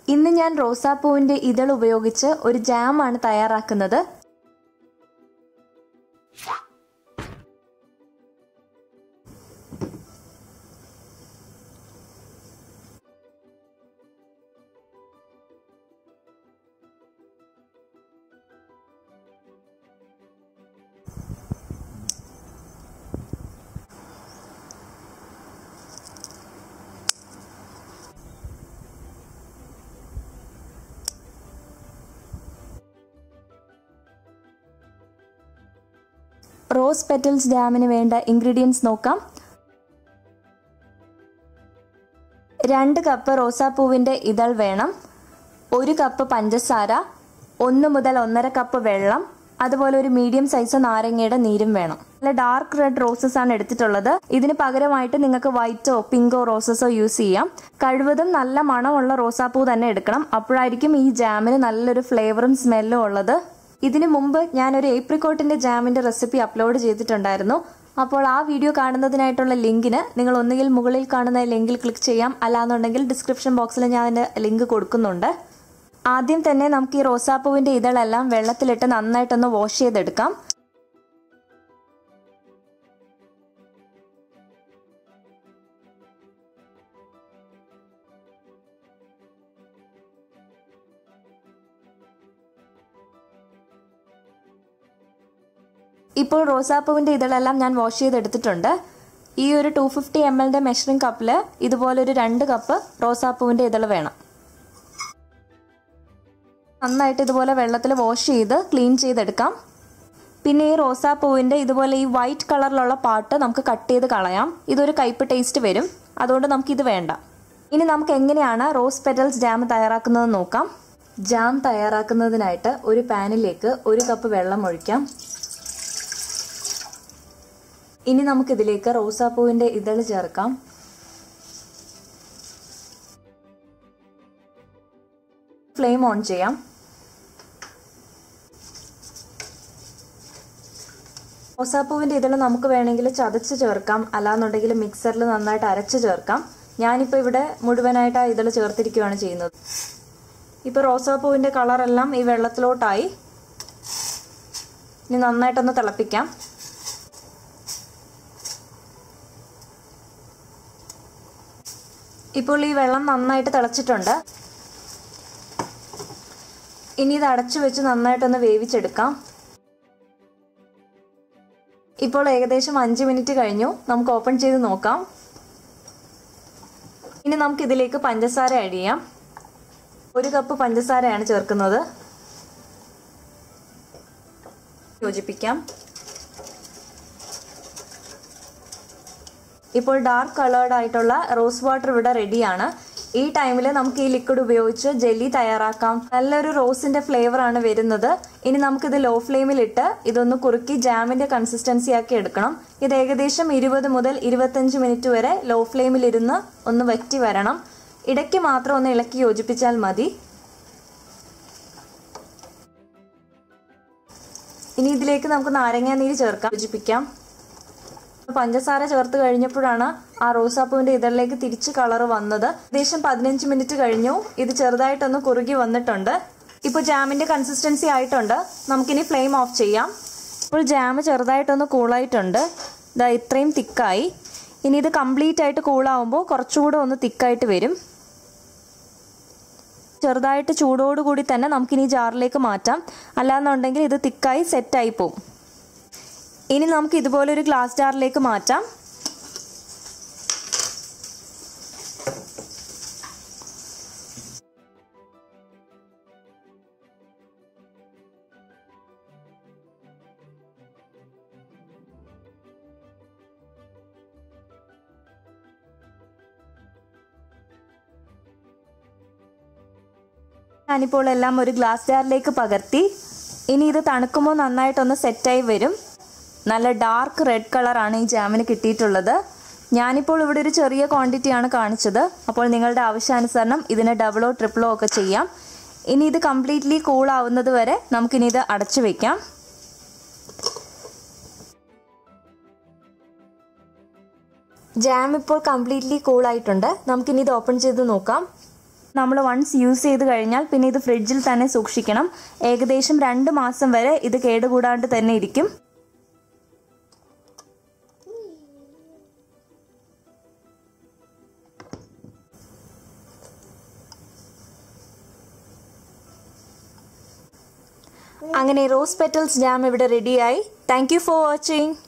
ഇന്ന് ഞാൻ റോസാപ്പൂവിന്റെ ഇതൾ ഉപയോഗിച്ച് ഒരു ജാം ആണ് തയ്യാറാക്കുന്നത് റോസ് പെറ്റൽസ് ജാമിന് വേണ്ട ഇൻഗ്രീഡിയൻസ് നോക്കാം രണ്ട് കപ്പ് റോസാപ്പൂവിൻ്റെ ഇതൾ വേണം ഒരു കപ്പ് പഞ്ചസാര ഒന്ന് മുതൽ ഒന്നര കപ്പ് വെള്ളം അതുപോലെ ഒരു മീഡിയം സൈസ് നാരങ്ങയുടെ നീരും വേണം നല്ല ഡാർക്ക് റെഡ് റോസസ് ആണ് എടുത്തിട്ടുള്ളത് ഇതിന് പകരമായിട്ട് നിങ്ങൾക്ക് വൈറ്റോ പിങ്കോ റോസസോ യൂസ് ചെയ്യാം കഴിവതും നല്ല മണമുള്ള റോസാപ്പൂ തന്നെ എടുക്കണം അപ്പോഴായിരിക്കും ഈ ജാമിന് നല്ലൊരു ഫ്ലേവറും സ്മെല്ലും ഉള്ളത് ഇതിനു മുമ്പ് ഞാനൊരു ഏപ്രിക്കോട്ടിന്റെ ജാമിന്റെ റെസിപ്പി അപ്ലോഡ് ചെയ്തിട്ടുണ്ടായിരുന്നു അപ്പോൾ ആ വീഡിയോ കാണുന്നതിനായിട്ടുള്ള ലിങ്കിന് നിങ്ങൾ ഒന്നുകിൽ മുകളിൽ കാണുന്ന ലിങ്കിൽ ക്ലിക്ക് ചെയ്യാം അല്ലാന്നുണ്ടെങ്കിൽ ഡിസ്ക്രിപ്ഷൻ ബോക്സിൽ ഞാൻ അതിന്റെ ലിങ്ക് കൊടുക്കുന്നുണ്ട് ആദ്യം തന്നെ നമുക്ക് ഈ റോസാപ്പൂവിന്റെ ഇതളെല്ലാം വെള്ളത്തിലിട്ട് നന്നായിട്ടൊന്ന് വാഷ് ചെയ്തെടുക്കാം ഇപ്പോൾ റോസാപ്പൂവിന്റെ ഇതളെല്ലാം ഞാൻ വാഷ് ചെയ്തെടുത്തിട്ടുണ്ട് ഈ ഒരു ടു ഫിഫ്റ്റി എം എല്ലിന്റെ മെഷറിംഗ് കപ്പിൽ ഇതുപോലെ ഒരു രണ്ട് കപ്പ് റോസാപ്പൂവിന്റെ ഇതൾ വേണം നന്നായിട്ട് ഇതുപോലെ വെള്ളത്തിൽ വാഷ് ചെയ്ത് ക്ലീൻ ചെയ്തെടുക്കാം പിന്നെ ഈ റോസാപ്പൂവിന്റെ ഇതുപോലെ ഈ വൈറ്റ് കളറിലുള്ള പാട്ട് നമുക്ക് കട്ട് ചെയ്ത് കളയാം ഇതൊരു കയ്പ് ടേസ്റ്റ് വരും അതുകൊണ്ട് നമുക്കിത് വേണ്ട ഇനി നമുക്ക് എങ്ങനെയാണ് റോസ് പെറ്റൽസ് ജാം തയ്യാറാക്കുന്നത് നോക്കാം ജാം തയ്യാറാക്കുന്നതിനായിട്ട് ഒരു പാനിലേക്ക് ഒരു കപ്പ് വെള്ളം ഒഴിക്കാം ഇനി നമുക്കിതിലേക്ക് റോസാപ്പൂവിന്റെ ഇതള് ചേർക്കാം ഫ്ലെയിം ഓൺ ചെയ്യാം റോസാപ്പൂവിന്റെ ഇതള് നമുക്ക് വേണമെങ്കിൽ ചതച്ച് ചേർക്കാം അല്ലാന്നുണ്ടെങ്കിൽ മിക്സറിൽ നന്നായിട്ട് അരച്ച് ചേർക്കാം ഞാനിപ്പോൾ ഇവിടെ മുഴുവനായിട്ട് ആ ഇതള് ചേർത്തിരിക്കുകയാണ് ചെയ്യുന്നത് ഇപ്പോൾ റോസാപ്പൂവിന്റെ കളറെല്ലാം ഈ വെള്ളത്തിലോട്ടായി ഇനി നന്നായിട്ടൊന്ന് തിളപ്പിക്കാം ഇപ്പോൾ ഈ വെള്ളം നന്നായിട്ട് തിളച്ചിട്ടുണ്ട് ഇനി ഇത് അടച്ചു വെച്ച് നന്നായിട്ടൊന്ന് വേവിച്ചെടുക്കാം ഇപ്പോൾ ഏകദേശം അഞ്ച് മിനിറ്റ് കഴിഞ്ഞു നമുക്ക് ഓപ്പൺ ചെയ്ത് നോക്കാം ഇനി നമുക്ക് ഇതിലേക്ക് പഞ്ചസാര അഴിയാം ഒരു കപ്പ് പഞ്ചസാരയാണ് ചേർക്കുന്നത് യോജിപ്പിക്കാം ഇപ്പോൾ ഡാർക്ക് കളേർഡ് ആയിട്ടുള്ള റോസ് വാട്ടർ ഇവിടെ റെഡിയാണ് ഈ ടൈമിൽ നമുക്ക് ഈ ലിക്വിഡ് ഉപയോഗിച്ച് ജെല്ലി തയ്യാറാക്കാം നല്ലൊരു റോസിന്റെ ഫ്ലേവർ ആണ് വരുന്നത് ഇനി നമുക്കിത് ലോ ഫ്ലെയിമിലിട്ട് ഇതൊന്ന് കുറുക്കി ജാമിന്റെ കൺസിസ്റ്റൻസി ആക്കി എടുക്കണം ഇത് ഏകദേശം ഇരുപത് മുതൽ ഇരുപത്തഞ്ച് മിനിറ്റ് വരെ ലോ ഫ്ലെയിമിലിരുന്ന് ഒന്ന് വറ്റി വരണം ഇടയ്ക്ക് മാത്രം ഒന്ന് ഇളക്കി യോജിപ്പിച്ചാൽ മതി ഇനി ഇതിലേക്ക് നമുക്ക് നാരങ്ങാനീര് ചേർക്കാം യോജിപ്പിക്കാം പഞ്ചസാര ചേർത്ത് കഴിഞ്ഞപ്പോഴാണ് ആ റോസാപ്പൂവിന്റെ ഇതളിലേക്ക് തിരിച്ച് കളർ വന്നത് ഏകദേശം പതിനഞ്ച് മിനിറ്റ് കഴിഞ്ഞു ഇത് ചെറുതായിട്ടൊന്ന് കുറുകി വന്നിട്ടുണ്ട് ഇപ്പോൾ ജാമിന്റെ കൺസിസ്റ്റൻസി ആയിട്ടുണ്ട് നമുക്കിനി ഫ്ലെയിം ഓഫ് ചെയ്യാം ഇപ്പോൾ ജാം ചെറുതായിട്ടൊന്ന് കൂളായിട്ടുണ്ട് ഇതാ ഇത്രയും തിക്കായി ഇനി ഇത് കംപ്ലീറ്റ് ആയിട്ട് കൂളാവുമ്പോൾ കുറച്ചുകൂടെ ഒന്ന് തിക്കായിട്ട് വരും ചെറുതായിട്ട് ചൂടോടുകൂടി തന്നെ നമുക്കിനി ജാറിലേക്ക് മാറ്റാം അല്ലാന്നുണ്ടെങ്കിൽ ഇത് തിക്കായി സെറ്റായി പോവും ഇനി നമുക്ക് ഇതുപോലെ ഒരു ഗ്ലാസ് ജാറിലേക്ക് മാറ്റാം ഞാനിപ്പോൾ എല്ലാം ഒരു ഗ്ലാസ് ജാറിലേക്ക് പകർത്തി ഇനി ഇത് തണുക്കുമ്പോൾ നന്നായിട്ടൊന്ന് സെറ്റായി വരും നല്ല ഡാർക്ക് റെഡ് കളറാണ് ഈ ജാമിന് കിട്ടിയിട്ടുള്ളത് ഞാനിപ്പോൾ ഇവിടെ ഒരു ചെറിയ ക്വാണ്ടിറ്റിയാണ് കാണിച്ചത് അപ്പോൾ നിങ്ങളുടെ ആവശ്യാനുസരണം ഇതിന് ഡബിളോ ട്രിപ്പിളോ ഒക്കെ ചെയ്യാം ഇനി ഇത് കംപ്ലീറ്റ്ലി കൂൾ ആവുന്നത് വരെ നമുക്കിനി ഇത് അടച്ചു വെക്കാം ജാം ഇപ്പോൾ കംപ്ലീറ്റ്ലി കൂൾ ആയിട്ടുണ്ട് നമുക്കിനി ഇത് ഓപ്പൺ ചെയ്ത് നോക്കാം നമ്മൾ വൺസ് യൂസ് ചെയ്ത് കഴിഞ്ഞാൽ പിന്നെ ഇത് ഫ്രിഡ്ജിൽ തന്നെ സൂക്ഷിക്കണം ഏകദേശം രണ്ട് മാസം വരെ ഇത് കേടുകൂടാണ്ട് തന്നെ ഇരിക്കും അങ്ങനെ റോസ് പെറ്റൽസ് ജാം ഇവിടെ റെഡിയായി താങ്ക് യു ഫോർ വാച്ചിങ്